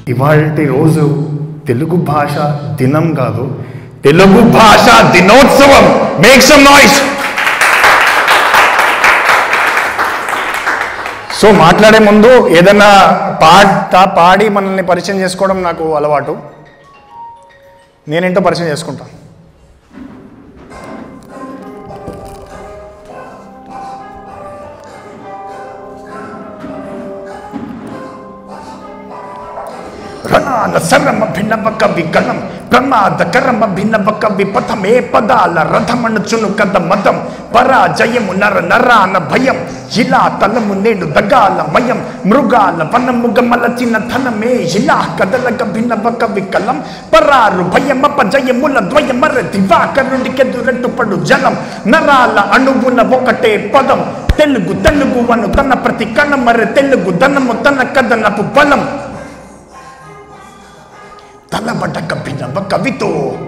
ఇవాళ రోజు తెలుగు భాష దినం కాదు తెలుగు భాష దినోత్సవం మేక్ సమ్ నాయిస్ సో మాట్లాడే ముందు ఏదైనా పాట పాడి మనల్ని పరిచయం చేసుకోవడం నాకు అలవాటు నేనేంటో పరిచయం చేసుకుంటాను రణాల సరమ భిన్నవ కవి గణం ప్రమాదకరమ భిన్నవ కవి పథమే పదాల రథమణుచును కథ మతం పరాజయము నర నరాన భయం ఇలా తలము నేడు దగాల మయం మృగాల వనముగ మలచిన ధనమే ఇలా కదలక భిన్నవ కవి కలం పరారు భయమప జయముల ద్వయమర దివాకరుడికెదురెట్టు పడు జలం నరాల అణువున ఒకటే పదం తెలుగు తెలుగు వను తన ప్రతి కణమర తెలుగు ధనము తన కథనపు బలం తలబడ్డ కవినవ కవితో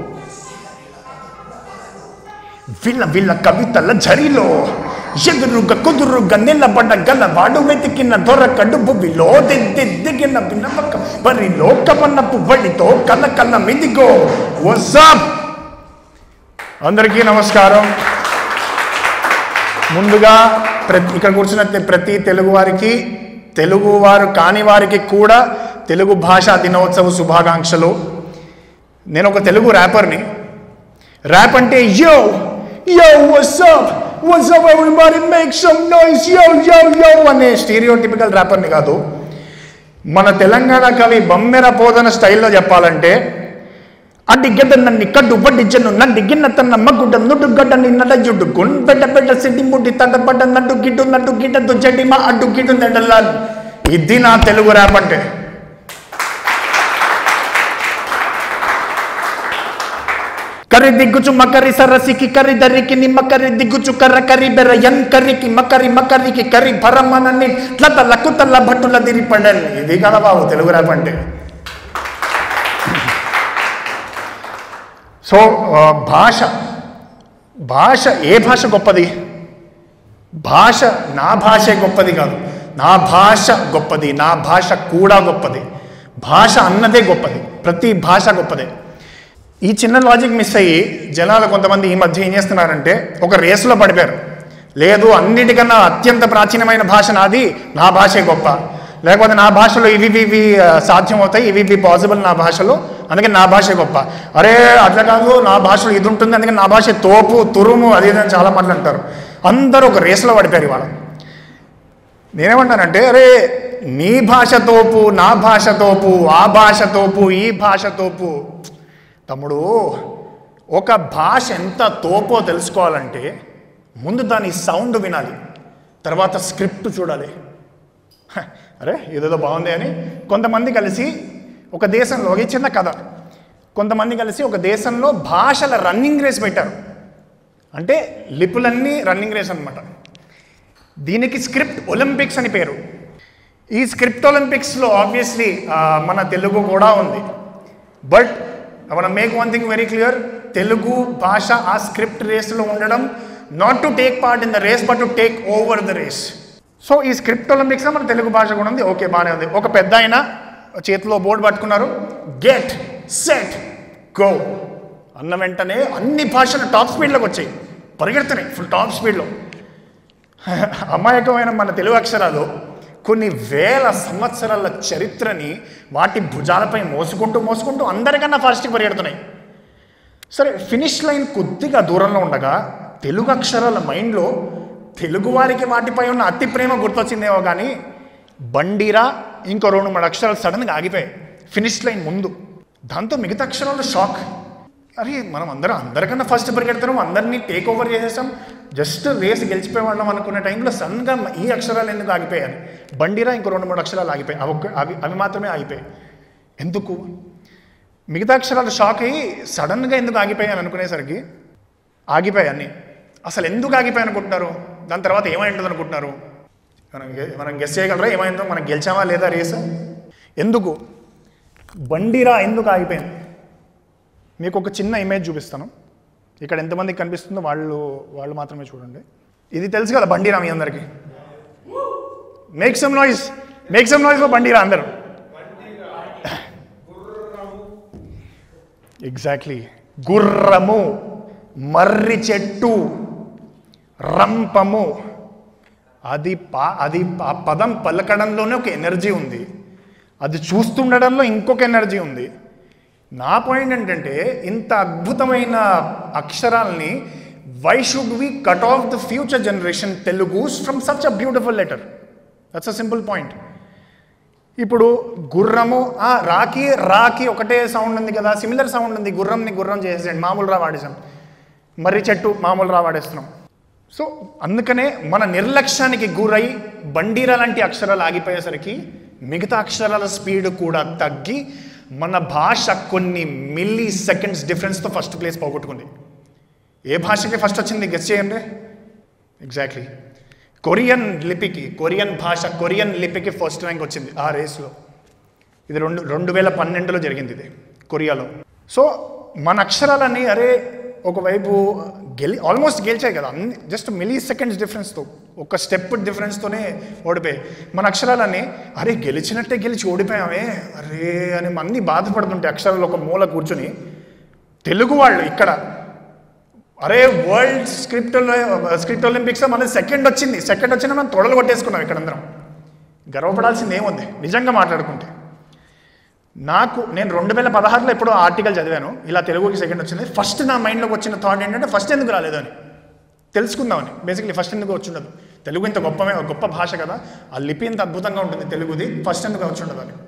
విల్ల విల్ల కవితల జరిలో ఎదురుగా కుదురుగా నిలబడ్డ గలవాడు వెతికిన దొరకడు భువిలో దిద్దిగిన వినవక బరిలో కవనపు వడితో కల కల మిదిగో వసాప్ అందరికీ నమస్కారం ముందుగా ప్రతి ఇక్కడ కూర్చున్న తె- ప్రతి తెలుగు వారికి తెలుగు వారు కాని వారికి కూడా తెలుగు భాషా దినోత్సవ శుభాకాంక్షలు నేను ఒక తెలుగు ర్యాపర్ని ర్యాప్ అంటే yo yo what's up what's up everybody make some noise yo yo యో అనే స్టీరియోటిపికల్ ర్యాపర్ని కాదు మన తెలంగాణ కవి బమ్మెర పోదన స్టైల్లో చెప్పాలంటే అడ్డిగడ్డ నన్ను కడ్డు వడ్డిచ్చను నడ్డిగిన్న తన మగ్గుడ నుడుగడ్డ నిన్నడ జుడ్డు గున్ పెద్ద పెద్ద సిడ్డి ముడ్డి తడబడ్డ నడ్డు గిడ్డు నడ్డు గిడ్డతో చెడ్డి మా అడ్డు గిడ్డు నెడలా ఇది నా తెలుగు ర్యాప్ అంటే కరి దిగ్గుచు మకరి సరసికి కరి దరికి నిమ్మ కరి దిగ్గుచు కర్ర కరి బెర ఎన్ కర్రికి మకరి మకరికి కరి భరమనని ట్లతల కుతల భట్టుల దిరిపడల్ ఇది కదా బాబు తెలుగు ర్యాప్ అంటే సో ఆ, భాష భాష ఏ భాష గొప్పది భాష నా భాషే గొప్పది కాదు నా భాష గొప్పది నా భాష కూడా గొప్పది భాష అన్నదే గొప్పది ప్రతి భాష గొప్పదే ఈ చిన్న లాజిక్ మిస్ అయ్యి జనాలు కొంతమంది ఈ మధ్య ఏం చేస్తున్నారంటే ఒక రేసులో పడిపోయారు లేదు అన్నిటికన్నా అత్యంత ప్రాచీనమైన భాష నాది నా భాషే గొప్ప లేకపోతే నా భాషలో ఇవి ఇవి ఇవి ఆ, సాధ్యం అవుతాయి ఇవి ఇవి పాసిబుల్ నా భాషలో అందుకే నా భాష గొప్ప అరే అట్లా కాదు నా భాషలో ఇది ఉంటుంది అందుకే నా భాష తోపు తురుము అది ఇది అని చాలా మాటలు అంటారు అందరూ ఒక రేసులో పడిపోయారు ఇవాళ నేనేమంటానంటే అరే నీ భాష తోపు నా భాష తోపు ఆ భాష తోపు ఈ భాష తోపు తమ్ముడు ఒక భాష ఎంత తోపో తెలుసుకోవాలంటే ముందు దాని సౌండ్ వినాలి తర్వాత స్క్రిప్ట్ చూడాలి హ, అరే ఇదేదో బాగుంది అని కొంతమంది కలిసి ఒక దేశంలో ఒక చిన్న కథ కొంతమంది కలిసి ఒక దేశంలో భాషల రన్నింగ్ రేస్ పెట్టారు అంటే లిపులన్నీ రన్నింగ్ రేస్ అన్నమాట దీనికి స్క్రిప్ట్ ఒలింపిక్స్ అని పేరు ఈ స్క్రిప్ట్ ఒలింపిక్స్లో ఆబ్వియస్లీ మన తెలుగు కూడా ఉంది బట్ మన make one thing very clear Telugu భాష ఆ స్క్రిప్ట్ రేస్లో ఉండడం not to take part in the race but to take over the race so ఈ స్క్రిప్ట్ ఒలింపిక్స్లో మన తెలుగు భాష కూడా ఉంది ఓకే బాగానే ఉంది ఒక పెద్ద ఆయన చేతిలో బోర్డు పట్టుకున్నారు గెట్ సెట్ గో అన్న వెంటనే అన్ని భాషలు టాప్ స్పీడ్లోకి వచ్చాయి పరిగెడుతున్నాయి ఫుల్ టాప్ స్పీడ్లో అమాయకమైన మన తెలుగు అక్షరాలు కొన్ని వేల సంవత్సరాల చరిత్రని వాటి భుజాలపై మోసుకుంటూ మోసుకుంటూ అందరికన్నా ఫాస్ట్గా పరిగెడుతున్నాయి సరే ఫినిష్ లైన్ కొద్దిగా దూరంలో ఉండగా తెలుగు అక్షరాల మైండ్లో తెలుగు వారికి వాటిపై ఉన్న అతి ప్రేమ గుర్తొచ్చిందేమో కానీ బండిరా ఇంకో రెండు మూడు అక్షరాలు సడన్గా ఆగిపోయాయి ఫినిష్ లైన్ ముందు దాంతో మిగతా అక్షరాలు షాక్ అరే మనం అందరం అందరికన్నా ఫస్ట్ పరిగెడతాం అందరినీ టేక్ ఓవర్ చేసేసాం జస్ట్ రేస్ గెలిచిపోయేవాళ్ళం అనుకునే టైంలో సడన్గా ఈ అక్షరాలు ఎందుకు ఆగిపోయాయి బండిరా ఇంకో రెండు మూడు అక్షరాలు ఆగిపోయాయి అవి ఒక్క- అవి అవి మాత్రమే ఆగిపోయాయి ఎందుకు మిగతా అక్షరాలు షాక్ అయ్యి సడన్గా ఎందుకు ఆగిపోయాయి అనుకునేసరికి ఆగిపోయాయి అన్నీ అసలు ఎందుకు ఆగిపోయాయి అనుకుంటున్నారు దాని తర్వాత ఏమై ఉంటుంది అనుకుంటున్నారు మనం గె- మనం గెస్ చేయగలరా ఏమైందో మనం గెలిచామా లేదా రేస్ ఎందుకు బండిరా ఎందుకు ఆగిపోయింది మీకు ఒక చిన్న ఇమేజ్ చూపిస్తాను ఇక్కడ ఎంతమందికి కనిపిస్తుందో వాళ్ళు వాళ్ళు మాత్రమే చూడండి ఇది తెలుసు కదా బండిరా మీ అందరికీ make some noise make some noise బండిరా అందరూ ఎగ్జాక్ట్లీ గుర్రము మర్రి చెట్టు రంపము అది పా అది ఆ పదం పలకడంలోనే ఒక ఎనర్జీ ఉంది అది చూస్తుండడంలో ఇంకొక ఎనర్జీ ఉంది నా పాయింట్ ఏంటంటే ఇంత అద్భుతమైన అక్షరాల్ని why should we cut off the future generation Telugu from such a beautiful letter that's a simple point ఇప్పుడు గుర్రము ఆ, రాకి రాకి ఒకటే సౌండ్ ఉంది కదా సిమిలర్ సౌండ్ ఉంది గుర్రంని గుర్రం చేసేయండి మామూలు రా వాడేసాం మర్రి చెట్టు మామూలు రా వాడేస్తున్నాం సో అందుకనే మన నిర్లక్ష్యానికి గురై బండీరా లాంటి అక్షరాలు ఆగిపోయేసరికి మిగతా అక్షరాల స్పీడ్ కూడా తగ్గి మన భాష కొన్ని మిల్లీ సెకండ్స్ డిఫరెన్స్తో ఫస్ట్ ప్లేస్ పోగొట్టుకుంది ఏ భాషకి ఫస్ట్ వచ్చింది గెస్ చేయండి ఎగ్జాక్ట్లీ కొరియన్ లిపికి కొరియన్ భాష కొరియన్ లిపికి ఫస్ట్ ర్యాంక్ వచ్చింది ఆ రేస్లో ఇది రెండు రెండు వేల పన్నెండులో జరిగింది ఇది కొరియాలో సో మన అక్షరాలన్నీ అరే ఒకవైపు గెలి ఆల్మోస్ట్ గెలిచాయి కదా అన్ని జస్ట్ మిలీ సెకండ్స్ డిఫరెన్స్తో ఒక స్టెప్ డిఫరెన్స్తోనే ఓడిపోయాయి మన అక్షరాలన్నీ అరే గెలిచినట్టే గెలిచి ఓడిపోయామే అరే అని అన్నీ బాధపడుతుంటే అక్షరాలు ఒక మూల కూర్చుని తెలుగు వాళ్ళు ఇక్కడ అరే వరల్డ్ స్క్రిప్ట్ స్క్రిప్ట్ ఒలింపిక్స్లో మన సెకండ్ వచ్చింది సెకండ్ వచ్చినా మనం తొడలు కొట్టేసుకున్నాం ఇక్కడ అందరం గర్వపడాల్సింది ఏముంది నిజంగా మాట్లాడుకుంటే నాకు నేను రెండు వేల పదహారులో ఎప్పుడో ఆర్టికల్ చదివాను ఇలా తెలుగుకి సెకండ్ వచ్చింది ఫస్ట్ నా మైండ్లోకి వచ్చిన థాట్ ఏంటంటే ఫస్ట్ ఎందుకు రాలేదు అని తెలుసుకుందామని బేసిక్లీ ఫస్ట్ ఎందుకు వచ్చి ఉండదు తెలుగు ఇంత గొప్ప గొప్ప భాష కదా ఆ లిపి ఇంత అద్భుతంగా ఉంటుంది తెలుగుది ఫస్ట్ ఎందుకు వచ్చి ఉండదు అని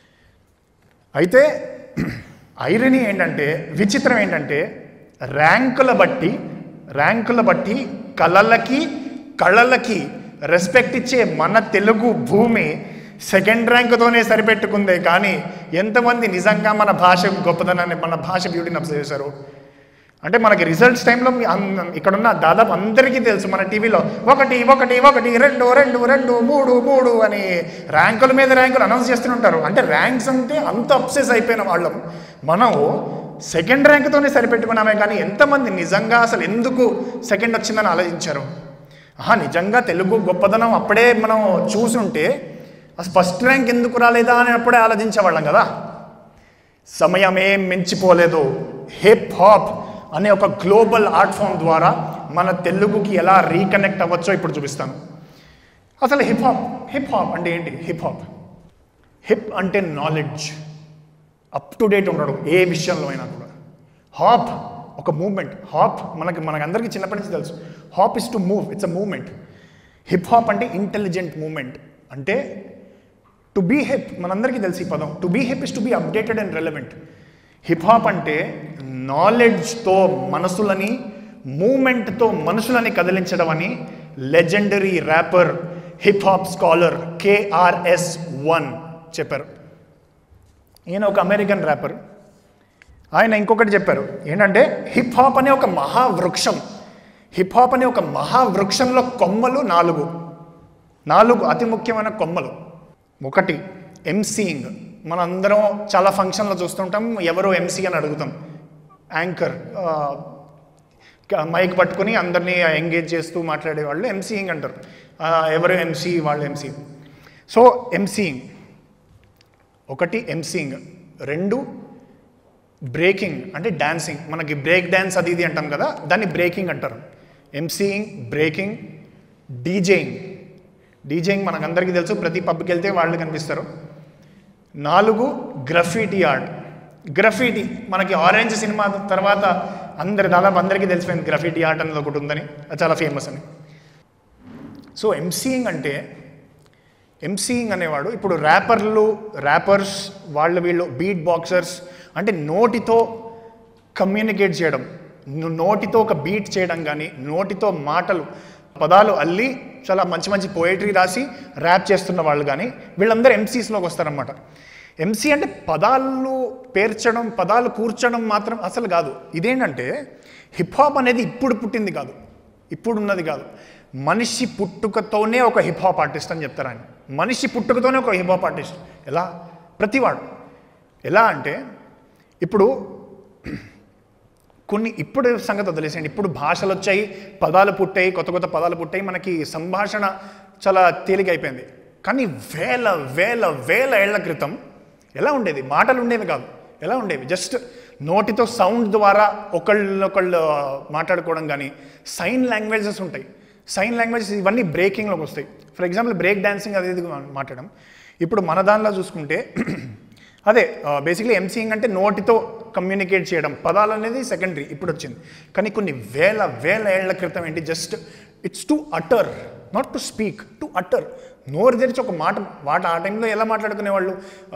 అయితే ఐరనీ ఏంటంటే విచిత్రం ఏంటంటే ర్యాంకుల బట్టి ర్యాంకుల బట్టి కళలకి కళలకి రెస్పెక్ట్ ఇచ్చే మన తెలుగు భూమి సెకండ్ ర్యాంక్తోనే సరిపెట్టుకుందే కానీ ఎంతమంది నిజంగా మన భాష గొప్పదనాన్ని మన భాష బ్యూటీని అబ్జర్వ్ చేశారు అంటే మనకి రిజల్ట్స్ టైంలో మీ అన్- ఇక్కడున్న దాదాపు అందరికీ తెలుసు మన టీవీలో ఒకటి ఒకటి ఒకటి రెండు రెండు రెండు మూడు మూడు అని ర్యాంకుల మీద ర్యాంకులు అనౌన్స్ చేస్తుంటారు అంటే ర్యాంక్స్ అంటే అంత అప్సెస్ అయిపోయిన వాళ్ళం మనం సెకండ్ ర్యాంక్తోనే సరిపెట్టుకున్నామే కానీ ఎంతమంది నిజంగా అసలు ఎందుకు సెకండ్ వచ్చిందని ఆలోచించారు ఆహా నిజంగా తెలుగు గొప్పదనం అప్పుడే మనం చూసుంటే అసలు ఫస్ట్ ర్యాంక్ ఎందుకు రాలేదా అని అప్పుడే ఆలోచించేవాళ్ళం కదా సమయమే మించిపోలేదు హిప్ హాప్ అనే ఒక గ్లోబల్ ఆర్ట్ ఫామ్ ద్వారా మన తెలుగుకి ఎలా రీకనెక్ట్ అవ్వచ్చో ఇప్పుడు చూపిస్తాను అసలు హిప్ హాప్ హిప్ హాప్ అంటే ఏంటి హిప్ హాప్ హిప్ అంటే నాలెడ్జ్ అప్ టు డేట్ ఉండడం ఏ విషయంలో అయినా కూడా హాప్ ఒక మూవ్మెంట్ హాప్ మనకి మనకందరికీ చిన్నప్పటి నుంచి తెలుసు hop is to move it's a movement hip hop అంటే ఇంటెలిజెంట్ మూవ్మెంట్ అంటే టు బీ హిప్ మనందరికీ తెలిసి ఈ పదం to be hip is to be updated and relevant hip hop అంటే నాలెడ్జ్తో మనసులని మూమెంట్తో మనుషులని కదిలించడం అని legendary rapper hip hop scholar KRS one చెప్పారు ఈయన ఒక అమెరికన్ ర్యాపర్ ఆయన ఇంకొకటి చెప్పారు ఏంటంటే హిప్ హాప్ అనే ఒక మహావృక్షం హిప్ హాప్ అనే ఒక మహావృక్షంలో కొమ్మలు నాలుగు నాలుగు అతి ముఖ్యమైన కొమ్మలు ఒకటి ఎంసీయింగ్ మనందరం చాలా ఫంక్షన్లో చూస్తుంటాం ఎవరు ఎంసీ అని అడుగుతాం యాంకర్ మైక్ పట్టుకుని అందరినీ ఎంగేజ్ చేస్తూ మాట్లాడేవాళ్ళు ఎంసీయింగ్ అంటారు ఆ, ఎవరు ఎంసీ వాళ్ళు ఎంసీ సో ఎంసీయింగ్ ఒకటి ఎంసీయింగ్ రెండు బ్రేకింగ్ అంటే డాన్సింగ్ మనకి బ్రేక్ డ్యాన్స్ అది ఇది అంటాం కదా దాన్ని బ్రేకింగ్ అంటారు ఎంసీయింగ్ బ్రేకింగ్ డీజేయింగ్ డీజేయింగ్ మనకందరికీ తెలుసు ప్రతి పబ్కి వెళ్తే వాళ్ళు కనిపిస్తారు నాలుగు గ్రఫీటీ ఆర్ట్ గ్రఫీటీ మనకి ఆరెంజ్ సినిమా తర్వాత అందరి దాదాపు అందరికీ తెలిసిపోయింది గ్రఫీటీ ఆర్ట్ అనేది ఒకటి ఉందని అది చాలా ఫేమస్ అని సో ఎంసీయింగ్ అంటే ఎంసీయింగ్ అనేవాడు ఇప్పుడు ర్యాపర్లు ర్యాపర్స్ వాళ్ళు వీళ్ళు బీట్ బాక్సర్స్ అంటే నోటితో కమ్యూనికేట్ చేయడం ను- నోటితో ఒక బీట్ చేయడం కానీ నోటితో మాటలు పదాలు అల్లి చాలా మంచి మంచి పోయిటరీ రాసి ర్యాప్ చేస్తున్న వాళ్ళు కానీ వీళ్ళందరూ ఎంసీస్లోకి వస్తారనమాట ఎంసీ అంటే పదాలు పేర్చడం పదాలు కూర్చడం మాత్రం అసలు కాదు ఇదేంటంటే హిప్ హాప్ అనేది ఇప్పుడు పుట్టింది కాదు ఇప్పుడు ఉన్నది కాదు మనిషి పుట్టుకతోనే ఒక హిప్ హాప్ ఆర్టిస్ట్ అని చెప్తారు ఆయన మనిషి పుట్టుకతోనే ఒక హిప్ హాప్ ఆర్టిస్ట్ ఎలా ప్రతివాడు ఎలా అంటే ఇప్పుడు కొన్ని ఇప్పుడు సంగతి వదిలేసేయండి ఇప్పుడు భాషలు వచ్చాయి పదాలు పుట్టాయి కొత్త కొత్త పదాలు పుట్టాయి మనకి సంభాషణ చాలా తేలికైపోయింది కానీ వేల వేల వేల ఏళ్ల క్రితం ఎలా ఉండేది మాటలు ఉండేవి కాదు ఎలా ఉండేవి జస్ట్ నోటితో సౌండ్ ద్వారా ఒకళ్ళొకళ్ళు మాట్లాడుకోవడం కానీ సైన్ లాంగ్వేజెస్ ఉంటాయి సైన్ లాంగ్వేజెస్ ఇవన్నీ బ్రేకింగ్లోకి వస్తాయి ఫర్ ఎగ్జాంపుల్ బ్రేక్ డాన్సింగ్ అది ఇది మాట్లాడడం ఇప్పుడు మన దానిలో చూసుకుంటే అదే బేసిక్లీ ఎంసీయింగ్ అంటే నోటితో కమ్యూనికేట్ చేయడం పదాలు అనేది సెకండరీ ఇప్పుడు వచ్చింది కానీ కొన్ని వేల వేల ఏళ్ల క్రితం ఏంటి just it's to utter not to speak to utter నోరు తెరిచి ఒక మాట మాట ఆ టైంలో ఎలా మాట్లాడుకునేవాళ్ళు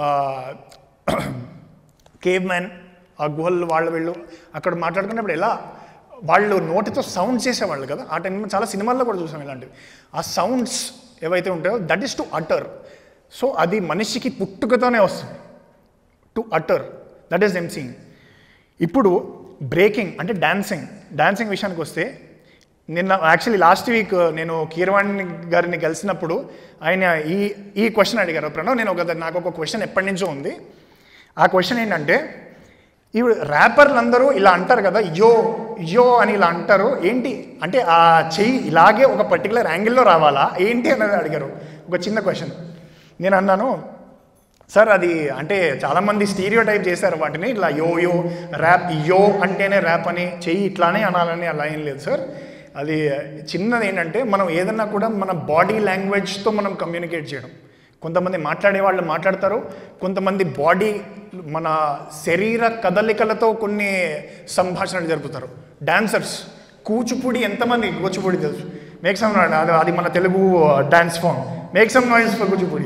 కేవ్ మ్యాన్ ఆ గుహల్లో వాళ్ళు వీళ్ళు అక్కడ మాట్లాడుకున్నప్పుడు ఎలా వాళ్ళు నోటితో సౌండ్ చేసేవాళ్ళు కదా ఆ టైంలో చాలా సినిమాల్లో కూడా చూసాం ఇలాంటివి ఆ సౌండ్స్ ఏవైతే ఉంటాయో that is to utter so అది మనిషికి పుట్టుకతోనే వస్తుంది to utter that is MCing ఇప్పుడు బ్రేకింగ్ అంటే డాన్సింగ్ డాన్సింగ్ విషయానికి వస్తే నిన్న యాక్చువల్లీ లాస్ట్ వీక్ నేను కీరవాణి గారిని కలిసినప్పుడు ఆయన ఈ ఈ క్వశ్చన్ అడిగారు ప్రణవ్ నేను ఒక నాకు ఒక క్వశ్చన్ ఎప్పటి నుంచో ఉంది ఆ క్వశ్చన్ ఏంటంటే ఇప్పుడు ర్యాపర్లు అందరూ ఇలా అంటారు కదా యో యో అని ఇలా అంటారు ఏంటి అంటే ఆ చెయ్యి ఇలాగే ఒక పర్టికులర్ యాంగిల్లో రావాలా ఏంటి అనేది అడిగారు ఒక చిన్న క్వశ్చన్ నేను అన్నాను సార్ అది అంటే చాలామంది స్టీరియో టైప్ చేశారు వాటిని ఇట్లా యో యో ర్యాప్ యో అంటేనే ర్యాప్ అని చెయ్యి ఇట్లానే అనాలని అలా ఏం లేదు సార్ అది చిన్నది ఏంటంటే మనం ఏదన్నా కూడా మన బాడీ లాంగ్వేజ్తో మనం కమ్యూనికేట్ చేయడం కొంతమంది మాట్లాడే వాళ్ళు మాట్లాడతారు కొంతమంది బాడీ మన శరీర కదలికలతో కొన్ని సంభాషణలు జరుపుతారు డాన్సర్స్ కూచిపూడి ఎంతమంది కూచిపూడి తెలుసు మేక్ సమ్ అది అది మన Telugu dance form make some noise for Kuchipudi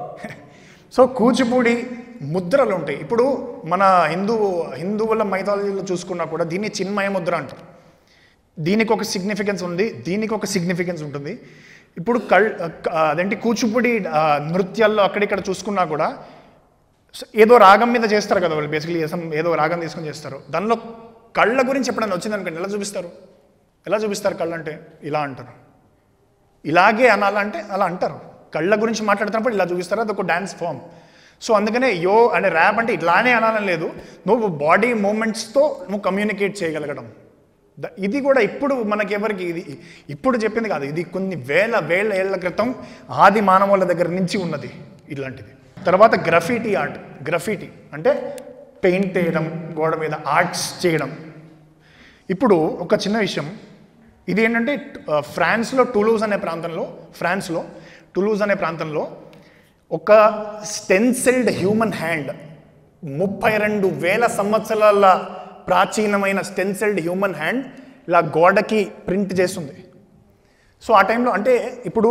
so Kuchipudi ముద్రలు ఉంటాయి ఇప్పుడు మన హిందూ హిందువుల మైథాలజీలో చూసుకున్నా కూడా దీన్ని చిన్మయ ముద్ర అంటారు దీనికి ఒక సిగ్నిఫికెన్స్ ఉంది దీనికి ఒక సిగ్నిఫికెన్స్ ఉంటుంది ఇప్పుడు కళ్ అదేంటి కూచిపూడి ఆ, నృత్యాల్లో అక్కడిక్కడ చూసుకున్నా కూడా స- ఏదో రాగం మీద చేస్తారు కదా వాళ్ళు బేసికలీ ఏదో రాగం తీసుకొని చేస్తారు దానిలో కళ్ళ గురించి ఎప్పుడైనా వచ్చింది అనుకోండి ఎలా చూపిస్తారు ఎలా చూపిస్తారు కళ్ళు అంటే ఇలా అంటారు ఇలాగే అనాలంటే అలా అంటారు కళ్ళ గురించి మాట్లాడుతున్నప్పుడు ఇలా చూపిస్తారు అది ఒక డ్యాన్స్ ఫామ్ సో అందుకనే యో అంటే ర్యాప్ అంటే ఇలానే అనాలని లేదు నువ్వు బాడీ మూమెంట్స్తో నువ్వు కమ్యూనికేట్ చేయగలగడం ద- ఇది కూడా ఇప్పుడు మనకి ఎవరికి ఇది ఇప్పుడు చెప్పింది కాదు ఇది కొన్ని వేల వేల ఏళ్ల క్రితం ఆది మానవుల దగ్గర నుంచి ఉన్నది ఇలాంటిది తర్వాత గ్రఫీటీ ఆర్ట్ గ్రఫీటీ అంటే పెయింట్ వేయడం గోడ మీద ఆర్ట్స్ చేయడం ఇప్పుడు ఒక చిన్న విషయం ఇది ఏంటంటే ఆ, ఫ్రాన్స్లో టులూజ్ అనే ప్రాంతంలో ఫ్రాన్స్లో టులూజ్ అనే ప్రాంతంలో ఒక స్టెన్సిల్డ్ హ్యూమన్ హ్యాండ్ ముప్పై రెండు వేల సంవత్సరాల ప్రాచీనమైన స్టెన్సిల్డ్ హ్యూమన్ హ్యాండ్ ఇలా గోడకి ప్రింట్ చేస్తుంది సో ఆ టైంలో అంటే ఇప్పుడు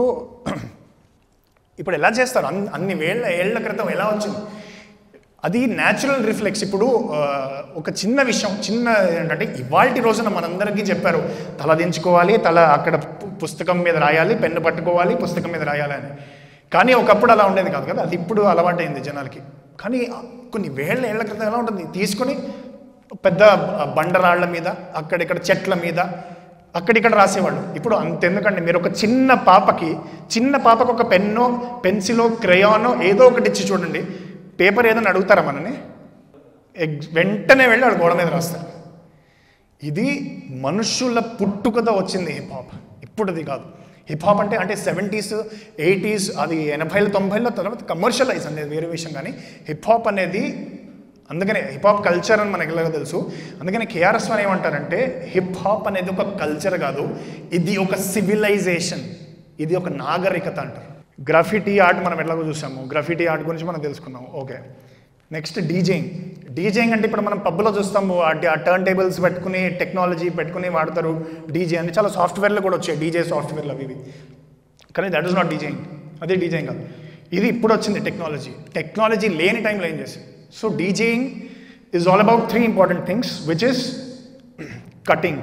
ఇప్పుడు ఎలా చేస్తారు అన్ని అన్ని వేళ్ళ ఏళ్ల క్రితం ఎలా వచ్చింది అది న్యాచురల్ రిఫ్లెక్స్ ఇప్పుడు ఆ, ఒక చిన్న విషయం చిన్న ఏంటంటే ఇవాళ రోజున మనందరికీ చెప్పారు తల దించుకోవాలి తల అక్కడ పు- పుస్తకం మీద రాయాలి పెన్ను పట్టుకోవాలి పుస్తకం మీద రాయాలి అని కానీ ఒకప్పుడు అలా ఉండేది కాదు కదా అది ఇప్పుడు అలవాటైంది జనాలకి కానీ కొన్ని వేల ఏళ్ల క్రితం ఎలా ఉంటుంది తీసుకొని పెద్ద బండరాళ్ల మీద అక్కడిక్కడ చెట్ల మీద అక్కడిక్కడ రాసేవాళ్ళు ఇప్పుడు అంతెందుకండి మీరు ఒక చిన్న పాపకి చిన్న పాపకు ఒక పెన్నో పెన్సిలో క్రయానో ఏదో ఒకటి ఇచ్చి చూడండి పేపర్ ఏదైనా అడుగుతారా మనని ఎగ్- వెంటనే వెళ్ళి వాడు గోడ మీద రాస్తారు ఇది మనుషుల పుట్టుకతో వచ్చింది హిప్ హాప్ ఇప్పుడుది కాదు హిప్ హాప్ అంటే అంటే సెవెంటీస్ ఎయిటీస్ అది ఎనభైల తొంభైలో తర్వాత కమర్షియలైజ్ అనేది వేరే విషయం కానీ హిప్ హాప్ అనేది అందుకనే హిప్ హాప్ కల్చర్ అని మనకి ఎలాగో తెలుసు అందుకని కేఆర్ఎస్ అని ఏమంటారంటే హిప్ హాప్ అనేది ఒక కల్చర్ కాదు ఇది ఒక సివిలైజేషన్ ఇది ఒక నాగరికత అంటారు గ్రఫిటీ ఆర్ట్ మనం ఎట్లాగో చూసాము గ్రఫిటీ ఆర్ట్ గురించి మనం తెలుసుకున్నాం ఓకే నెక్స్ట్ డీజేయింగ్ డీజేయింగ్ అంటే ఇప్పుడు మనం పబ్లో చూస్తాము అంటే ఆ టర్న్ టేబుల్స్ పెట్టుకుని టెక్నాలజీ పెట్టుకుని వాడతారు డీజే అని చాలా సాఫ్ట్వేర్లు కూడా వచ్చాయి డీజే సాఫ్ట్వేర్లు అవి ఇవి కానీ దట్ ఈస్ నాట్ డీజేయింగ్ అదే డీజేయింగ్ కాదు ఇది ఇప్పుడు వచ్చింది టెక్నాలజీ టెక్నాలజీ లేని టైంలో ఏం చేసి so DJing is all about three important things which is cutting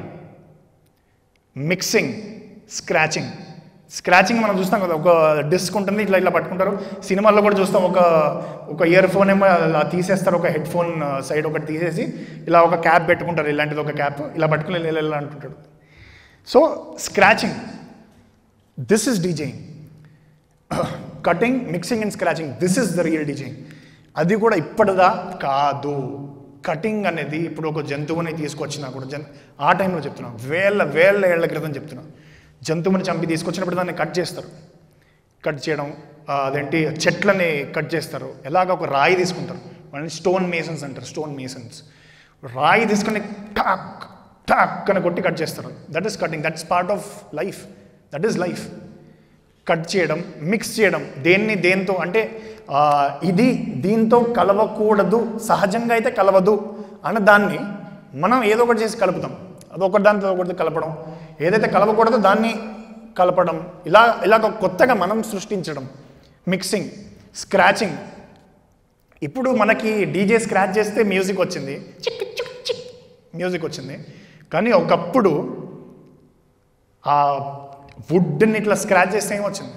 mixing scratching scratching మనం చూస్తాం కదా ఒక డిస్క్ ఉంటుంది ఇట్లా ఇట్లా పట్టుకుంటారు సినిమాల్లో కూడా చూస్తాం ఒక ఒక ఇయర్ ఫోన్ ఏమో అలా తీసేస్తారు ఒక హెడ్ ఫోన్ సైడ్ ఒకటి తీసేసి ఇలా ఒక క్యాప్ పెట్టుకుంటారు ఇలాంటిది ఒక క్యాప్ ఇలా పట్టుకుని ఇలా ఇలా అంటుంటాడు so scratching this is DJing cutting mixing and scratching this is the real DJing అది కూడా ఇప్పటిదా కాదు కటింగ్ అనేది ఇప్పుడు ఒక జంతువుని తీసుకొచ్చినా కూడా జన్ ఆ టైంలో చెప్తున్నా వేల వేల ఏళ్ల క్రితం చెప్తున్నా జంతువుని చంపి తీసుకొచ్చినప్పుడు దాన్ని కట్ చేస్తారు కట్ చేయడం ఆ, అదేంటి చెట్లని కట్ చేస్తారు ఎలాగ ఒక రాయి తీసుకుంటారు వాళ్ళని స్టోన్ మేసన్స్ అంటారు స్టోన్ మేసన్స్ రాయి తీసుకొని టాక్ టాక్ అని కొట్టి కట్ చేస్తారు that is cutting that's part of life that is life cut చేయడం మిక్స్ చేయడం దేన్ని దేంతో అంటే ఆ, ఇది దీంతో కలవకూడదు సహజంగా అయితే కలవదు అన్న దాన్ని మనం ఏదో ఒకటి చేసి కలుపుతాం అదొకటి దాంతో ఒకటి కలపడం ఏదైతే కలవకూడదో దాన్ని కలపడం ఇలా ఇలాగ కొత్తగా మనం సృష్టించడం మిక్సింగ్ స్క్రాచింగ్ ఇప్పుడు మనకి డీజే స్క్రాచ్ చేస్తే మ్యూజిక్ వచ్చింది చిక్ చిక్ చిక్ మ్యూజిక్ వచ్చింది కానీ ఒకప్పుడు ఆ వుడ్ని ఇట్లా స్క్రాచ్ చేస్తే ఏమొచ్చింది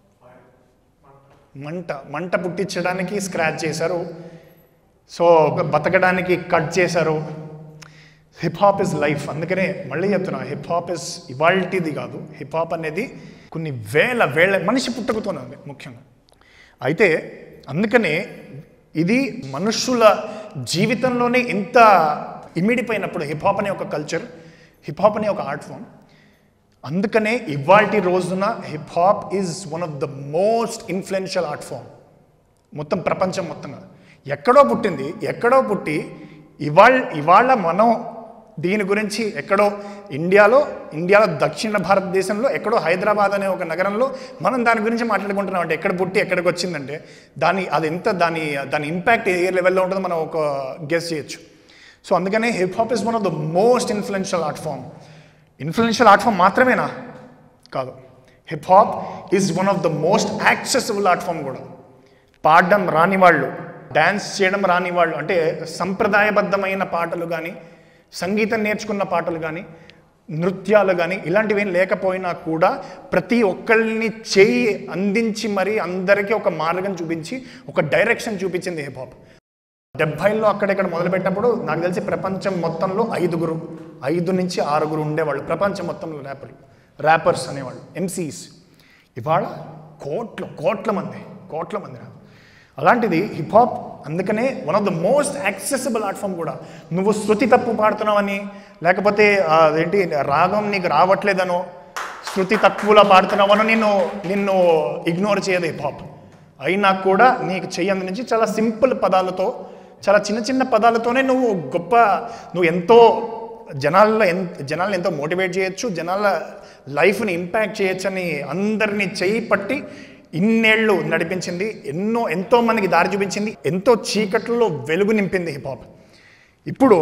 మంట మంట పుట్టించడానికి స్క్రాచ్ చేశారు సో బతకడానికి కట్ చేశారు హిప్ హాప్ ఇస్ లైఫ్ అందుకనే మళ్ళీ చెప్తున్నా హిప్ హాప్ ఇస్ ఇవాల్టిది కాదు హిప్ హాప్ అనేది కొన్ని వేల వేల మనిషి పుట్టుకతోనే ఉంది ముఖ్యంగా అయితే అందుకనే ఇది మనుషుల జీవితంలోనే ఇంత ఇమిడిపోయినప్పుడు హిప్ హాప్ అనే ఒక కల్చర్ హిప్ హాప్ అనే ఒక ఆర్ట్ ఫామ్ అందుకనే ఇవాల్టి రోజున hip hop is one of the most influential art form మొత్తం ప్రపంచం మొత్తంగా ఎక్కడో పుట్టింది ఎక్కడో పుట్టి ఇవాళ ఇవాళ మనం దీని గురించి ఎక్కడో ఇండియాలో ఇండియాలో దక్షిణ భారతదేశంలో ఎక్కడో హైదరాబాద్ అనే ఒక నగరంలో మనం దాని గురించి మాట్లాడుకుంటున్నాం అంటే ఎక్కడ పుట్టి ఎక్కడికి వచ్చిందంటే దాని అది ఎంత దాని దాని ఇంపాక్ట్ ఏ లెవెల్లో ఉంటుందో మనం ఒక గెస్ చేయొచ్చు సో అందుకనే hip hop is one of the most influential art form influential art form మాత్రమేనా కాదు hip hop is one of the most accessible art form కూడా పాడడం రాని వాళ్ళు డ్యాన్స్ చేయడం రాని వాళ్ళు అంటే సంప్రదాయబద్ధమైన పాటలు కానీ సంగీతం నేర్చుకున్న పాటలు కానీ నృత్యాలు కానీ ఇలాంటివి ఏం లేకపోయినా కూడా ప్రతి ఒక్కళ్ళని చేయి అందించి మరీ అందరికీ ఒక మార్గం చూపించి ఒక డైరెక్షన్ చూపించింది హిప్ హాప్ డెబ్బైల్లో అక్కడెక్కడ మొదలుపెట్టినప్పుడు నాకు తెలిసి ప్రపంచం మొత్తంలో ఐదుగురు ఐదు నుంచి ఆరుగురు ఉండేవాళ్ళు ప్రపంచం మొత్తంలో ర్యాపర్లు ర్యాపర్స్ అనేవాళ్ళు ఎంసీస్ ఇవాళ కోట్ల కోట్ల మంది కోట్ల మంది రా. అలాంటిది హిప్ హాప్ అందుకనే one of the most accessible art form కూడా నువ్వు శృతి తప్పు పాడుతున్నావని లేకపోతే ఆ, అదేంటి రాగం నీకు రావట్లేదనో శృతి తక్కువలో పాడుతున్నావనో నిన్ను నిన్ను ఇగ్నోర్ చేయదు హిప్ హాప్ అయినా కూడా నీకు చెయ్యంది నుంచి చాలా సింపుల్ పదాలతో చాలా చిన్న చిన్న పదాలతోనే నువ్వు గొప్ప నువ్వు ఎంతో జనాల్లో ఎంత జనాలను ఎంతో మోటివేట్ చేయొచ్చు జనాల లైఫ్ని ఇంపాక్ట్ చేయొచ్చని అందరినీ చేయి పట్టి ఇన్నేళ్ళు నడిపించింది ఎన్నో ఎంతో మందికి దారి చూపించింది ఎంతో చీకట్లలో వెలుగు నింపింది హిప్ హాప్ ఇప్పుడు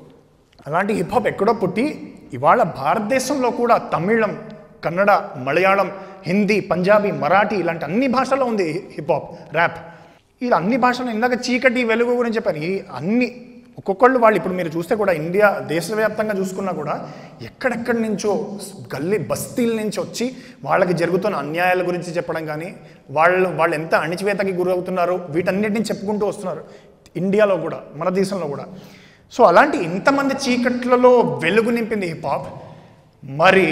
అలాంటి హిప్ హాప్ ఎక్కడో పుట్టి ఇవాళ భారతదేశంలో కూడా తమిళం కన్నడ మలయాళం హిందీ పంజాబీ మరాఠీ ఇలాంటి అన్ని భాషల్లో ఉంది హిప్ హాప్ ర్యాప్ ఇది అన్ని భాషలు ఇందాక చీకటి వెలుగు గురించి చెప్పాను ఈ అన్ని ఒక్కొక్కళ్ళు వాళ్ళు ఇప్పుడు మీరు చూస్తే కూడా ఇండియా దేశవ్యాప్తంగా చూసుకున్నా కూడా ఎక్కడెక్కడి నుంచో గల్లీ బస్తీల నుంచి వచ్చి వాళ్ళకి జరుగుతున్న అన్యాయాల గురించి చెప్పడం కానీ వాళ్ళు వాళ్ళు ఎంత అణిచివేతకి గురవుతున్నారో వీటన్నిటిని చెప్పుకుంటూ వస్తున్నారు ఇండియాలో కూడా మన దేశంలో కూడా సో అలాంటి ఇంతమంది చీకట్లలో వెలుగు నింపింది హిప్ హాప్ మరి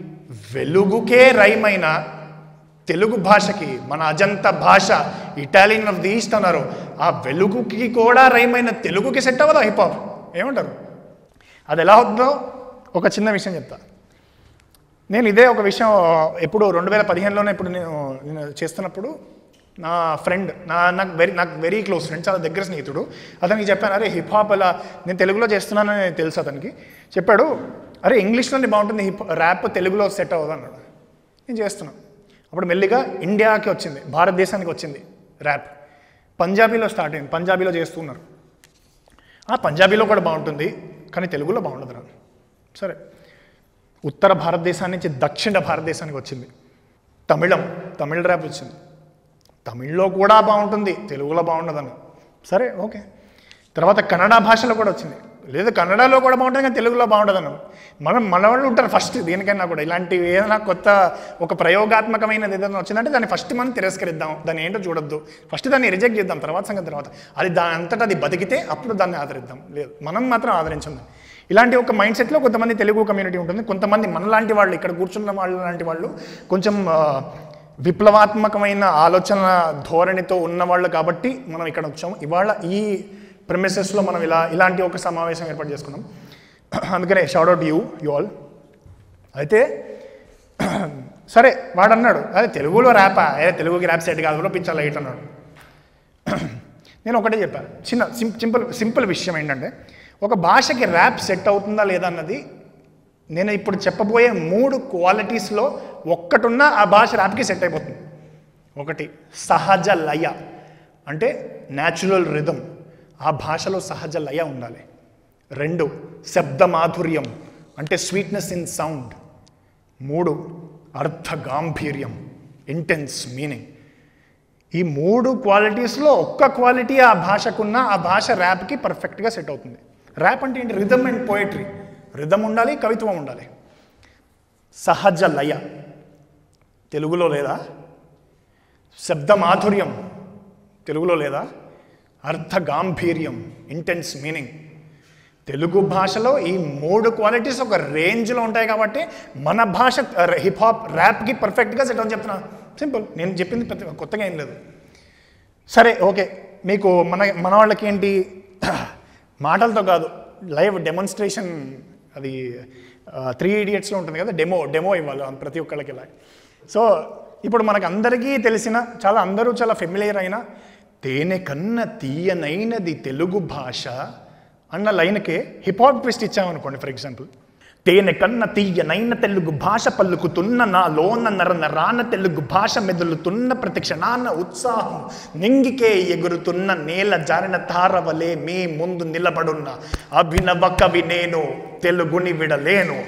వెలుగుకే రైమైన తెలుగు భాషకి మన అజంత భాష ఇటాలియన్ ఆఫ్ ది ఈస్ట్ అన్నారు ఆ వెలుగుకి కూడా రైమైన తెలుగుకి సెట్ అవ్వదా హిప్ హాప్ ఏమంటారు అది ఎలా అవుతుందో ఒక చిన్న విషయం చెప్తా నేను ఇదే ఒక విషయం ఎప్పుడు రెండు వేల పదిహేనులోనే ఇప్పుడు నేను నేను చేస్తున్నప్పుడు నా ఫ్రెండ్ నా నాకు వెరీ నాకు వెరీ క్లోజ్ ఫ్రెండ్ చాలా దగ్గర స్నేహితుడు అతనికి చెప్పాను అరే హిప్ హాప్ అలా నేను తెలుగులో చేస్తున్నానని తెలుసు అతనికి చెప్పాడు అరే ఇంగ్లీష్లోనే బాగుంటుంది హిప్ ర్యాప్ తెలుగులో సెట్ అవ్వదు అన్నాడు నేను చేస్తున్నాను అప్పుడు మెల్లిగా ఇండియాకి వచ్చింది భారతదేశానికి వచ్చింది ర్యాప్ పంజాబీలో స్టార్ట్ అయింది పంజాబీలో చేస్తున్నారు ఆ పంజాబీలో కూడా బాగుంటుంది కానీ తెలుగులో బాగుండదు రా సరే ఉత్తర భారతదేశం నుంచి దక్షిణ భారతదేశానికి వచ్చింది తమిళం తమిళ ర్యాప్ వచ్చింది తమిళ్లో కూడా బాగుంటుంది తెలుగులో బాగుండదని సరే ఓకే తర్వాత కన్నడ భాషలో కూడా వచ్చింది లేదు కన్నడలో కూడా బాగుంటుంది కానీ తెలుగులో బాగుండదు మనం మన వాళ్ళు ఉంటారు ఫస్ట్ దేనికైనా కూడా ఇలాంటివి ఏదైనా కొత్త ఒక ప్రయోగాత్మకమైనది ఏదైనా వచ్చిందంటే దాన్ని ఫస్ట్ మనం తిరస్కరిద్దాం దాన్ని ఏంటో చూడొద్దు ఫస్ట్ దాన్ని రిజెక్ట్ చేద్దాం తర్వాత సంగతి తర్వాత అది దాని అంతటా అది బతికితే అప్పుడు దాన్ని ఆదరిద్దాం లేదు మనం మాత్రం ఆదరించండి ఇలాంటి ఒక మైండ్ సెట్లో కొంతమంది తెలుగు కమ్యూనిటీ ఉంటుంది కొంతమంది మనలాంటి వాళ్ళు ఇక్కడ కూర్చున్న వాళ్ళు లాంటి వాళ్ళు కొంచెం ఆ, విప్లవాత్మకమైన ఆలోచన ధోరణితో ఉన్నవాళ్ళు కాబట్టి మనం ఇక్కడ వచ్చాము ఇవాళ ఈ ప్రిమిసెస్లో మనం ఇలా ఇలాంటి ఒక సమావేశం ఏర్పాటు చేసుకున్నాం అందుకనే shout out you you all అయితే సరే వాడు అన్నాడు అదే తెలుగులో ర్యాపా ఏ తెలుగుకి ర్యాప్ సెట్ కాదు కూడా పిచ్చా లైట్ అన్నాడు నేను ఒకటే చెప్పాను చిన్న సిం సింపుల్ సింపుల్ విషయం ఏంటంటే ఒక భాషకి ర్యాప్ సెట్ అవుతుందా లేదా అన్నది నేను ఇప్పుడు చెప్పబోయే మూడు క్వాలిటీస్లో ఒక్కటున్నా ఆ భాష ర్యాప్కి సెట్ అయిపోతుంది ఒకటి సహజ లయ అంటే న్యాచురల్ రిథమ్ ఆ భాషలో సహజ లయ ఉండాలి రెండు శబ్ద మాధుర్యం అంటే స్వీట్నెస్ ఇన్ సౌండ్ మూడు అర్థ గాంభీర్యం ఇంటెన్స్ మీనింగ్ ఈ మూడు క్వాలిటీస్లో ఒక్క క్వాలిటీ ఆ భాషకున్న ఆ భాష ర్యాప్కి పర్ఫెక్ట్గా సెట్ అవుతుంది ర్యాప్ అంటే ఏంటి రిథమ్ అండ్ పోయిటరీ రిథమ్ ఉండాలి కవిత్వం ఉండాలి సహజ లయ తెలుగులో లేదా శబ్ద మాధుర్యం తెలుగులో లేదా అర్థ గాంభీర్యం ఇంటెన్స్ మీనింగ్ తెలుగు భాషలో ఈ మూడు క్వాలిటీస్ ఒక రేంజ్లో ఉంటాయి కాబట్టి మన భాష హిప్ హాప్ ర్యాప్కి పర్ఫెక్ట్గా సెట్ అని చెప్తున్నా సింపుల్ నేను చెప్పింది పెద్ద కొత్తగా ఏం లేదు సరే ఓకే మీకు మన మన వాళ్ళకి ఏంటి మాటలతో కాదు లైవ్ డెమాన్స్ట్రేషన్ అది త్రీ ఇడియట్స్లో ఉంటుంది కదా డెమో డెమో ఇవ్వాలి ప్రతి ఒక్కళ్ళకి ఇలా సో ఇప్పుడు మనకు అందరికీ తెలిసిన చాలా అందరూ చాలా ఫెమిలియర్ అయిన తేనె కన్న తీయనైనది తెలుగు భాష అన్న లైన్కే హిప్ హాప్ ట్విస్ట్ ఇచ్చామనుకోండి ఫర్ ఎగ్జాంపుల్ తేనె కన్న తీయనైన తెలుగు భాష పలుకుతున్న నా లోన నర నరాన తెలుగు భాష మెదులుతున్న ప్రతి క్షణాన ఉత్సాహం నింగికే ఎగురుతున్న నేల జారిన తారవలే మీ ముందు నిలబడున్న అభినవ కవి నేను తెలుగుని విడలేను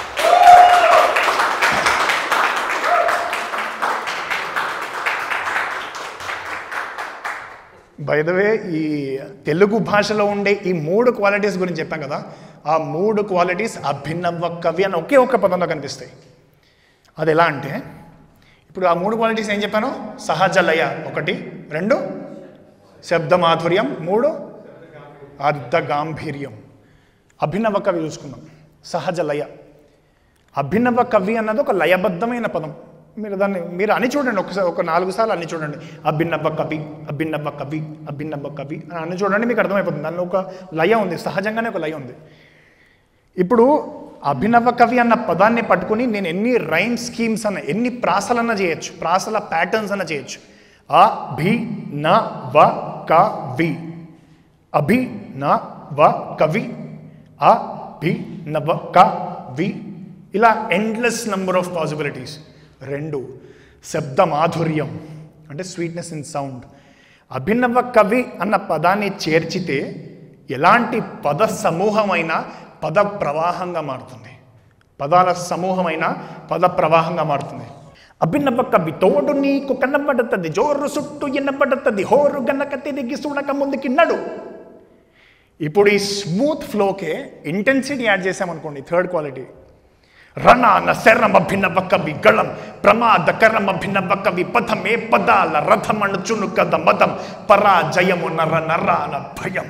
బైదవే ఈ తెలుగు భాషలో ఉండే ఈ మూడు క్వాలిటీస్ గురించి చెప్పాం కదా ఆ మూడు క్వాలిటీస్ అభినవ కవి అని ఒకే ఒక్క పదంలో కనిపిస్తాయి అది ఎలా అంటే ఇప్పుడు ఆ మూడు క్వాలిటీస్ ఏం చెప్పాను సహజ లయ ఒకటి రెండు శబ్ద మాధుర్యం మూడు అర్ధ గాంభీర్యం అభినవ కవి చూసుకుందాం సహజ లయ అభినవ కవి అన్నది ఒక లయబద్ధమైన పదం మీరు దాన్ని మీరు అని చూడండి ఒకసారి ఒక నాలుగు సార్లు అన్ని చూడండి అభినవ కవి అభినవ కవి అభినవ కవి అని అన్ని చూడండి మీకు అర్థమైపోతుంది దానిలో ఒక లయ ఉంది సహజంగానే ఒక లయ ఉంది ఇప్పుడు అభినవ కవి అన్న పదాన్ని పట్టుకుని నేను ఎన్ని రైమ్ స్కీమ్స్ అన్న ఎన్ని ప్రాసలన్నా చేయొచ్చు ప్రాసల ప్యాటర్న్స్ అన్న చేయొచ్చు అ భి న వ కవి అభి న వ కవి అ భి న వ కవి ఇలా ఎండ్లెస్ నంబర్ ఆఫ్ పాసిబిలిటీస్ రెండు శబ్ద మాధుర్యం అంటే స్వీట్నెస్ ఇన్ సౌండ్ అభినవ కవి అన్న పదాన్ని చేర్చితే ఎలాంటి పద సమూహమైన పద ప్రవాహంగా మారుతుంది పదాల సమూహమైన పద ప్రవాహంగా మారుతుంది అభినవ కవి తోడు నీకు కనబడుతుంది జోరు సుట్టు ఎనబడుతుంది హోరు గనక తిరిగి చూడక ముందుకి నడు ఇప్పుడు ఈ స్మూత్ ఫ్లోకే ఇంటెన్సిటీ యాడ్ చేసామనుకోండి థర్డ్ క్వాలిటీ రణాన శరమ భిన్నవ కవి గళం ప్రమాదకరమ భిన్నవ కవి పథమే పదాల రథమణుచును కద మదం పరాజయము నర నరాల భయం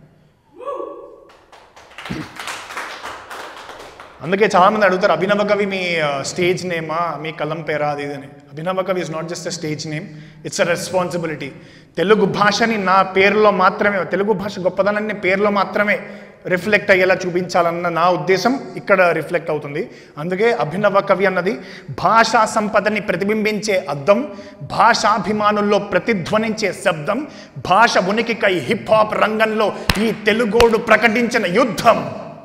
అందుకే చాలా మంది అడుగుతారు అభినవ కవి మీ స్టేజ్ నేమా మీ కలం పేరా అది ఇదని Abhinava Kavi is not just a stage name it's a responsibility Telugu భాషని నా పేరులో మాత్రమే తెలుగు భాష గొప్పదనాన్ని పేరులో మాత్రమే రిఫ్లెక్ట్ అయ్యేలా చూపించాలన్న నా ఉద్దేశం ఇక్కడ రిఫ్లెక్ట్ అవుతుంది అందుకే అభినవ కవి అన్నది భాషా సంపదని ప్రతిబింబించే అద్దం భాషాభిమానుల్లో ప్రతిధ్వనించే శబ్దం భాష ఉనికికై హిప్ హాప్ రంగంలో ఈ తెలుగోడు ప్రకటించిన యుద్ధం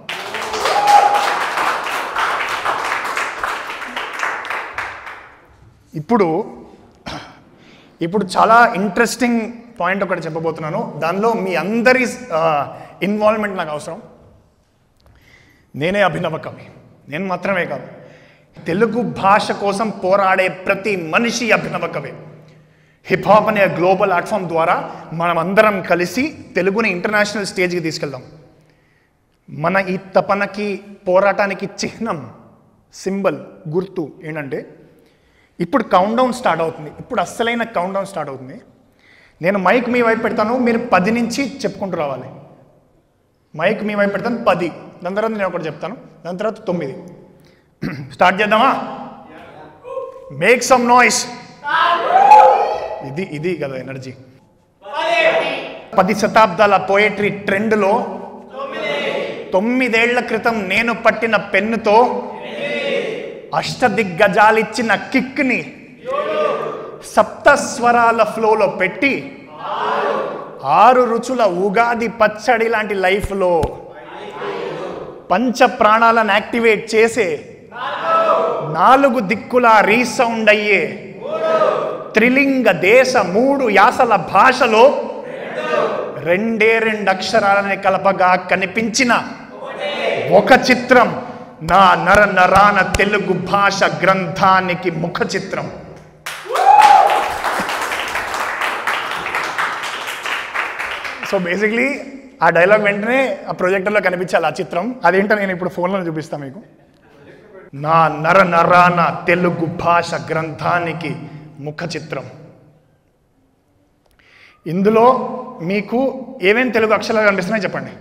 ఇప్పుడు ఇప్పుడు చాలా ఇంట్రెస్టింగ్ పాయింట్ ఒకటి చెప్పబోతున్నాను దానిలో మీ అందరి ఇన్వాల్వ్మెంట్ నాకు అవసరం నేనే అభినవ కవి నేను మాత్రమే కాదు తెలుగు భాష కోసం పోరాడే ప్రతి మనిషి అభినవ కవి హిప్ హాప్ అనే గ్లోబల్ ప్లాట్ఫామ్ ద్వారా మనం అందరం కలిసి తెలుగుని ఇంటర్నేషనల్ స్టేజ్కి తీసుకెళ్దాం మన ఈ తపనకి పోరాటానికి చిహ్నం సింబల్ గుర్తు ఏంటంటే ఇప్పుడు కౌంట్ డౌన్ స్టార్ట్ అవుతుంది ఇప్పుడు అస్సలైన కౌంట్ డౌన్ స్టార్ట్ అవుతుంది నేను మైక్ మీ వైపు పెడతాను మీరు పది నుంచి చెప్పుకుంటూ రావాలి మైక్ మీ వైపు పెడతాను పది దాని తర్వాత నేను ఒకటి చెప్తాను దాని తర్వాత తొమ్మిది స్టార్ట్ చేద్దామా మేక్ సమ్ నాయిస్ ఇది ఇది కదా ఎనర్జీ పది శతాబ్దాల పోయట్రీ ట్రెండ్లో తొమ్మిదేళ్ల క్రితం నేను పట్టిన పెన్నుతో అష్టదిగ్గజాలిచ్చిన కిక్ని సప్తస్వరాల ఫ్లోలో పెట్టి ఆరు రుచుల ఉగాది పచ్చడి లాంటి లైఫ్లో పంచ ప్రాణాలను యాక్టివేట్ చేసే నాలుగు దిక్కుల రీసౌండ్ అయ్యే త్రిలింగ దేశ మూడు యాసల భాషలో రెండే రెండు అక్షరాలని కలపగా కనిపించిన ఒక చిత్రం నా నర నరాన తెలుగు భాష గ్రంథానికి ముఖ చిత్రం సో బేసిక్లీ ఆ డైలాగ్ వెంటనే ఆ ప్రొజెక్టర్లో కనిపించాలి ఆ చిత్రం అదేంటో నేను ఇప్పుడు ఫోన్లో చూపిస్తాను మీకు నా నర నరాన తెలుగు భాష గ్రంథానికి ముఖ చిత్రం ఇందులో మీకు ఏమేమి తెలుగు అక్షరాలు కనిపిస్తున్నాయి చెప్పండి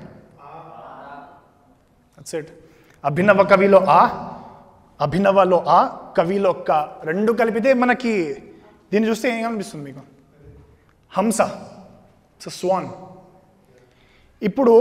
That's it. అభినవ కవిలో ఆ అభినవలో ఆ కవిలో క రెండు కలిపితే మనకి దీన్ని చూస్తే ఏం కనిపిస్తుంది మీకు హంస స్వాన్ ఇప్పుడు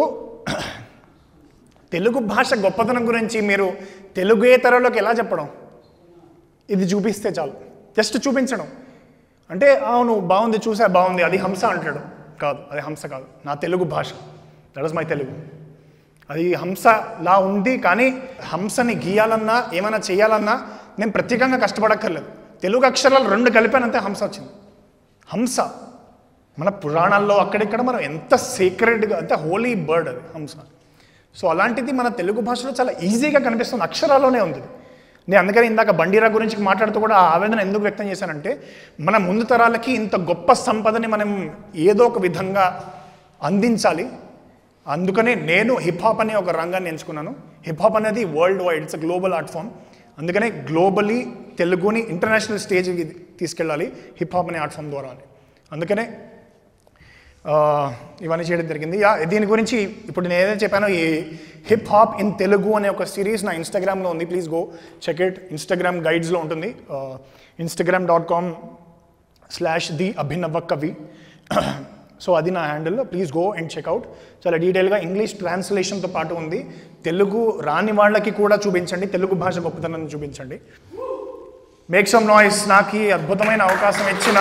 తెలుగు భాష గొప్పతనం గురించి మీరు తెలుగేతరలోకి ఎలా చెప్పడం ఇది చూపిస్తే చాలు జస్ట్ చూపించడం అంటే అవును బాగుంది చూసా బాగుంది అది హంస అంటాడు కాదు అది హంస కాదు నా తెలుగు భాష దట్ ఇస్ మై తెలుగు అది హంసలా ఉంది కానీ హంసని గీయాలన్నా ఏమైనా చేయాలన్నా నేను ప్రత్యేకంగా కష్టపడక్కర్లేదు తెలుగు అక్షరాలు రెండు కలిపానంతే హంస వచ్చింది హంస మన పురాణాల్లో అక్కడిక్కడ మనం ఎంత సీక్రెట్గా అంటే హోలీ బర్డ్ అది హంస సో అలాంటిది మన తెలుగు భాషలో చాలా ఈజీగా కనిపిస్తుంది అక్షరాల్లోనే ఉంది నేను అందుకని ఇందాక బండిరా గురించి మాట్లాడుతూ కూడా ఆ ఆవేదన ఎందుకు వ్యక్తం చేశానంటే మన ముందు తరాలకి ఇంత గొప్ప సంపదని మనం ఏదో ఒక విధంగా అందించాలి అందుకనే నేను హిప్ హాప్ అనే ఒక రంగాన్ని ఎంచుకున్నాను హిప్ హాప్ అనేది worldwide it's global art form అందుకనే గ్లోబలీ తెలుగుని ఇంటర్నేషనల్ స్టేజ్కి తీసుకెళ్ళాలి హిప్ హాప్ అనే ఆర్ట్ ఫామ్ ద్వారా అని అందుకనే ఆ, ఇవన్నీ చేయడం జరిగింది యా దీని గురించి ఇప్పుడు నేను ఏదైతే చెప్పానో ఈ హిప్ హాప్ ఇన్ తెలుగు అనే ఒక సిరీస్ నా ఇన్స్టాగ్రామ్లో ఉంది please go check it Instagram గైడ్స్లో ఉంటుంది Instagram dot com slash the Abhinava Kavi so అది నా handle please go and check out చాలా డీటెయిల్గా ఇంగ్లీష్ ట్రాన్స్లేషన్తో పాటు ఉంది తెలుగు రాని వాళ్ళకి కూడా చూపించండి తెలుగు భాష గొప్పతనాన్ని చూపించండి మేక్ సమ్ నాయిస్ నాకు ఈ అద్భుతమైన అవకాశం ఇచ్చిన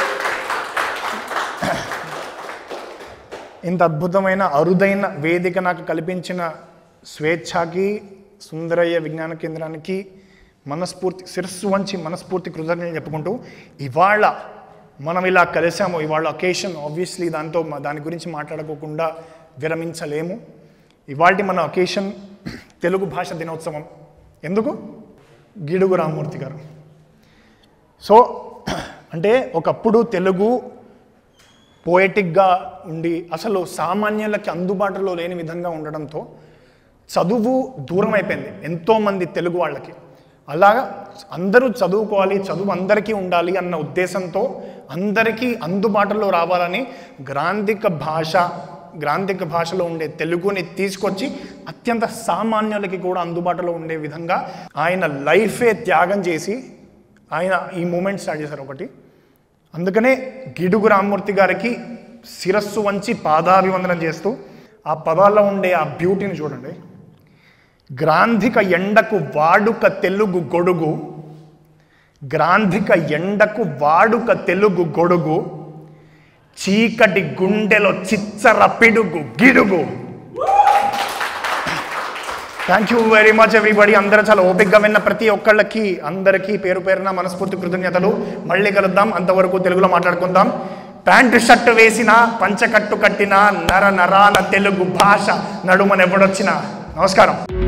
ఇంత అద్భుతమైన అరుదైన వేదిక నాకు కల్పించిన స్వేచ్ఛకి సుందరయ్య విజ్ఞాన కేంద్రానికి మనస్ఫూర్తి శిరస్సు వంచి మనస్ఫూర్తి కృతజ్ఞతలు చెప్పుకుంటూ ఇవాళ మనం ఇలా కలిసాము ఇవాళ ఒకేషన్ ఆబ్వియస్లీ దాంతో మ- దాని గురించి మాట్లాడుకోకుండా విరమించలేము ఇవాళ మన ఒకేషన్ తెలుగు భాష దినోత్సవం ఎందుకు గిడుగు రామ్మూర్తి గారు సో అంటే ఒకప్పుడు తెలుగు పోయటిక్గా ఉండి అసలు సామాన్యులకి అందుబాటులో లేని విధంగా ఉండడంతో చదువు దూరం అయిపోయింది ఎంతోమంది తెలుగు వాళ్ళకి అలాగా అందరూ చదువుకోవాలి చదువు అందరికీ ఉండాలి అన్న ఉద్దేశంతో అందరికీ అందుబాటులో రావాలని గ్రాంధిక భాష గ్రాంధిక భాషలో ఉండే తెలుగుని తీసుకొచ్చి అత్యంత సామాన్యులకి కూడా అందుబాటులో ఉండే విధంగా ఆయన లైఫే త్యాగం చేసి ఆయన ఈ మూమెంట్ స్టార్ట్ చేశారు ఒకటి అందుకనే గిడుగు రామ్మూర్తి గారికి శిరస్సు వంచి పాదాభివందనం చేస్తూ ఆ పదాల్లో ఉండే ఆ బ్యూటీని చూడండి గ్రాంధిక ఎండకు వాడుక తెలుగు గొడుగు గ్రాంధిక ఎండకు వాడుక తెలుగు గొడుగు చీకటి గుండెలో చిచ్చర పిడుగు Gidugu thank you very much everybody అందరూ చాలా ఓపికగా విన్న ప్రతి ఒక్కళ్ళకి అందరికీ పేరు పేరున మనస్ఫూర్తి కృతజ్ఞతలు మళ్ళీ కలుద్దాం అంతవరకు తెలుగులో మాట్లాడుకుందాం ప్యాంటు షర్ట్ వేసిన పంచకట్టు కట్టిన నర నరాల తెలుగు భాష నడుమనెవడొచ్చినా నమస్కారం